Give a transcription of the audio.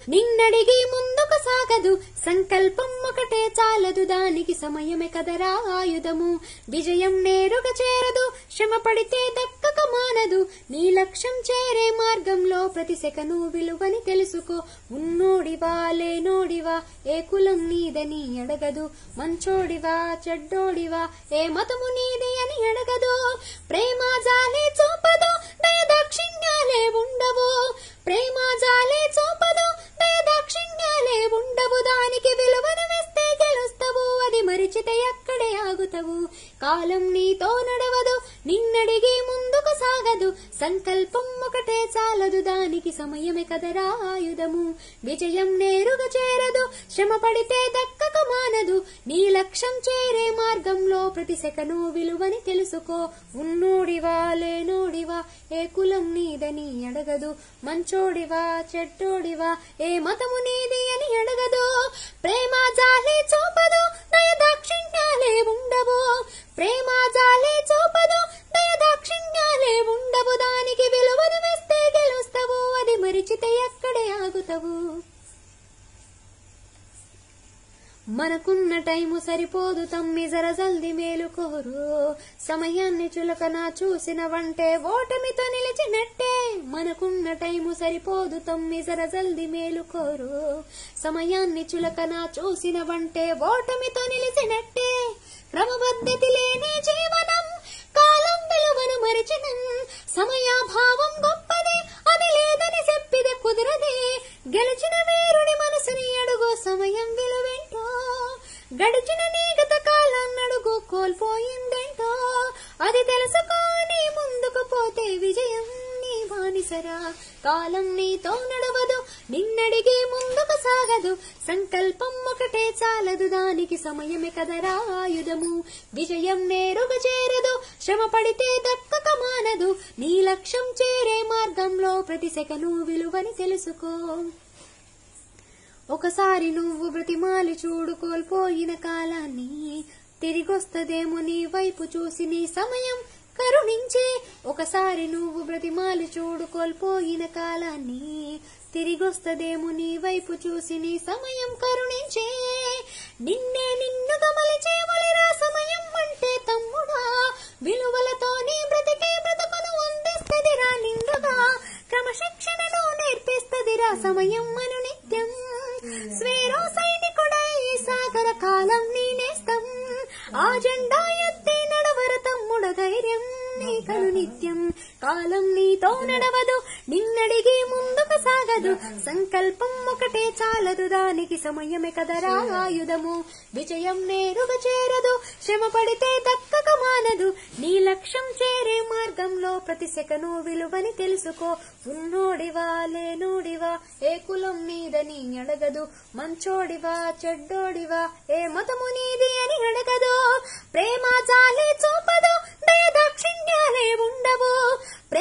నిన్నడిగి ముందుకు సాగదు సంకల్పం ఒకటే చాలదు దానికి సమయమే కదరా ఆయుధము విజయం నేరుగా చేరదు శ్రమ పడితే దక్కక మానదు నీ లక్ష్యం చేరే మార్గంలో ప్రతి సెకను విలువని తెలుసుకో ఉన్నోడివా లేనోడివా ఏ కులం నీదని అడగదు మంచోడివా చెడ్డోడివా ఏ మతము నీది అని అడగదు ప్రేమ జాలే చూపదు దయ దాక్షిణ్యాలే ఉండవు ప్రేమ జాలే చూపదు దయ దాక్షిణ్యాలే ఉండవు దానికి విలువను వేస్తే గెలుస్తావు అది మరిచితే అక్కడే ఆగుతావు కాలం నీతో నడవదు నిన్నడిగి ముందుకు సాగదు సంకల్పం ఒకటే చాలదు దానికి సమయమే కదరా ఆయుధము విజయం నేరుగా చేరదు శ్రమ పడితే దక్కక మానదు నీ లక్ష్యం చేరే మార్గంలో ప్రతి సెకను విలువని తెలుసుకో ఉన్నోడివా లేనోడివా ఏ కులం నీదని అడగదు మంచోడివా చెడ్డోడివా ఏ మతము నీది అని అడగదు ప్రేమ జాలే చూపదు దయ దాక్షిణ్యాలే ఉండవు ప్రేమ జాలే చూపదు దయ దాక్షిణ్యాలే ఉండవు దానికి విలువను వేస్తే గెలుస్తావు అది మరిచితే అక్కడే ఆగుతావు మనకున్న టైము సరిపోదు తమ్మి జర జల్ది మేలుకోరు సమయాన్ని చులకన చూసిన వంటే ఓటమితో నిలిచినట్టే మనకున్న టైము సరిపోదు తమ్మి జర జల్ది మేలుకోరు సమయాన్ని చులకన చూసిన వంటే ఓటమితో నిలిచినట్టే క్రమపద్ధతి లేని జీవనం కాలం విలువను మరిచినం సమయాభావం గొప్పదే అది లేదని చెప్పిదే కుదరదే గెలిచిన వీరుడి మనసుని అడుగు సమయం విలువేంటో గడిచిన నీ గత కాలం అడుగు కోల్పోయిందేంటో అది తెలుసుకొని ముందుకు పోతే విజయం నీ బానిసరా కాలం నీతో నడవదు నిన్నడిగి ముందుకు సాగదు సంకల్పం ఒకటే చాలదు దానికి సమయమే కదరా ఆయుధము విజయం నేరుగా చేరదు శ్రమ పడితే దక్కక మానదు నీ లక్ష్యం చేరే మార్గంలో ప్రతి సెకను విలువని తెలుసుకో ఒకసారి నువ్వు బ్రతిమాలి చూడు కోల్పోయిన కాలాన్ని తిరిగొస్తదేమో నీ వైపు చూసి నీ సమయం కరుణించే ఒకసారి నువ్వు బ్రతిమాలి చూడు కోల్పోయిన కాలాన్ని తిరిగొస్తదేమో నీ వైపు చూసి నీ సమయం కరుణించే నిన్నే నిన్నుగా మలిచేవలిరా సమయం అంటే తమ్ముడా విలువలతో నీ బ్రతికే బ్రతుకును అందిస్తదిరా నిండుగా క్రమశిక్షణను నేర్పిస్తదిరా సమయం అను నిత్యం స్వేరో సైనికుడై సాగర కాలం నీ నేస్తం ఆ జెండా ఎత్తి నడవర తమ్ముడ ధైర్యం నీ కను నిత్యం కాలం నీతో నడవదు నిన్నడిగి ముందుకు సాగదు సంకల్పం ఒకటే చాలదు దానికి సమయమే కదరా ఆయుధము విజయం నేరుగా చేరదు శ్రమ పడితే దక్కక మానదు నీ లక్ష్యం చేరే మార్గంలో ప్రతి సెకను విలువని తెలుసుకో ఉన్నోడివా లేనోడివా ఏ కులం నీదని అడగదు మంచోడివా చెడ్డోడివా ఏ మతము నీది అని అడగదు ప్రేమ జాలి చూపదు దయ దాక్షిణ్యాలే ఉండవు ప్రేమ